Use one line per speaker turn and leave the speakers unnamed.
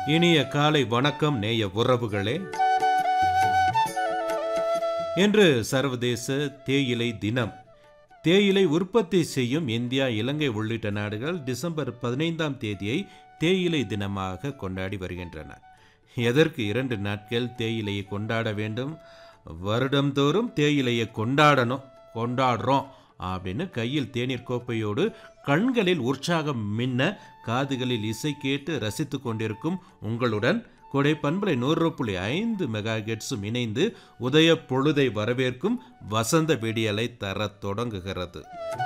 இனிய காலை வணக்கம் நேய உறவுகளே இன்று சர்வதேச தேயிலை தினம் தேயிலை உற்பத்தி செய்யும் இந்தியா இலங்கை உள்ளிட்ட நாடுகள் டிசம்பர் பதினைந்தாம் தேதியை தேயிலை தினமாக கொண்டாடி வருகின்றன எதற்கு இரண்டு நாட்கள் தேயிலையை கொண்டாட வேண்டும் வருடந்தோறும் தேயிலையை கொண்டாடணும் கொண்டாடுறோம் அப்படின்னு கையில் தேநீர் கோப்பையோடு கண்களில் உற்சாகம் மின்ன காதுகளில் இசை கேட்டு ரசித்து கொண்டிருக்கும் உங்களுடன் கொடை பண்பலை நூறு புள்ளி ஐந்து மெகா ஹெட்ஸும் இணைந்து உதய பொழுதை வரவேற்கும் வசந்த வெடியலை தரத் தொடங்குகிறது